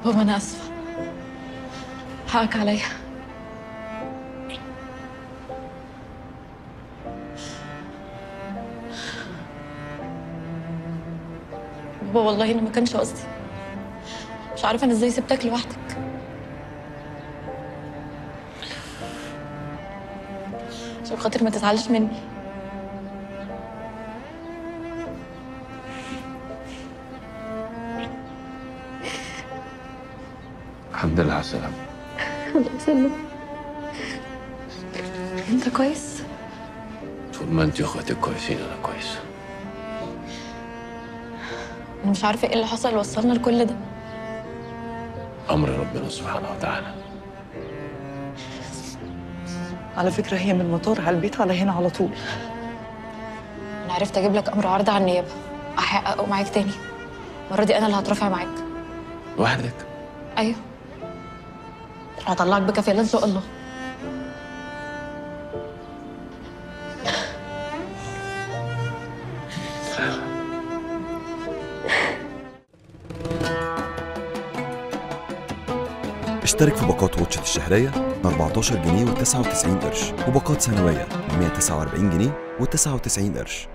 بابا انا اسفه حقك عليا بابا والله انا ما كانش قصدي مش عارفه انا ازاي سبتك لوحدك عشان خاطر ما تزعلش مني الحمد لله على السلامة الله يسلمك انت كويس طول ما انت واخواتك كويسين انا كويس انا مش عارفه ايه اللي حصل وصلنا لكل ده امر ربنا سبحانه وتعالى على فكرة هي من المطار على البيت على هنا على طول انا عرفت اجيب لك امر عرض على النيابه احققه معاك تاني المره دي انا اللي هترافع معاك لوحدك ايوه هطلعك بكفاله ان شاء الله اشترك في باقات واتشت الشهرية ب 14 جنيه و99 قرش وباقات سنوية ب 149 جنيه و99 قرش